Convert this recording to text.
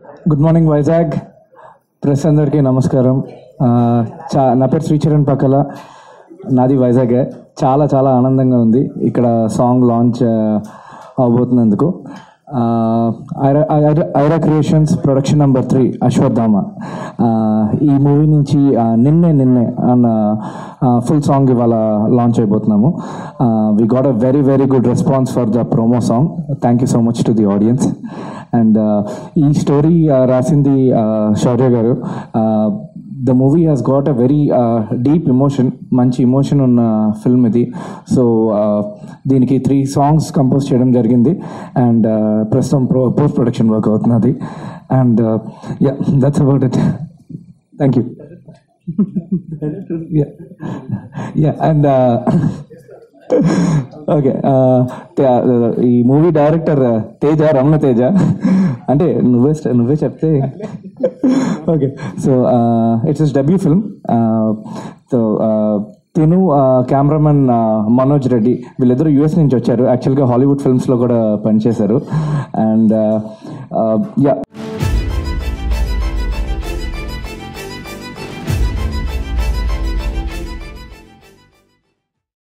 good morning Vizag press అందరికీ నమస్కారం ఆ, చా నా పేరు శ్రీచరణ్ పక్కల నాది వైజాగే చాలా చాలా ఆనందంగా ఉంది ఇక్కడ సాంగ్ లాంచ్ అవబోతున్నందుకు ఆ, Aira Aira- Aira creations production number three Ashwatthama ఆ, ఈ మూవీ నుంచి ఆ, నిన్నే నిన్నే అన్న ఫుల్ సాంగ్ ఇవాళ లాంచ్ అయిపోతున్నాము we got a very very good response for the promo song thank you so much to the audience and ఈ స్టోరీ రాసింది uh, శౌర్య గారు the movie has got a very deep emotion మంచి emotion ఉన్న film ఇది so దీనికి three songs compose చేయడం జరిగింది and ప్రస్తుతం ప్రో పోస్ట్ ప్రొడక్షన్ వర్క్ అవుతున్నది and yeah that's about it thank you yeah and okay ఈ మూవీ డైరెక్టర్ తేజ రమణ తేజ అంటే నువ్వే st- నువ్వే చెప్తే okay so it's is W film so తిను కెమెరామెన్ మనోజ్ రెడ్డి వీళ్ళిద్దరూ యూఎస్ నుంచి వచ్చారు యాక్చువల్గా హాలీవుడ్ ఫిల్మ్స్లో కూడా పనిచేశారు అండ్ యా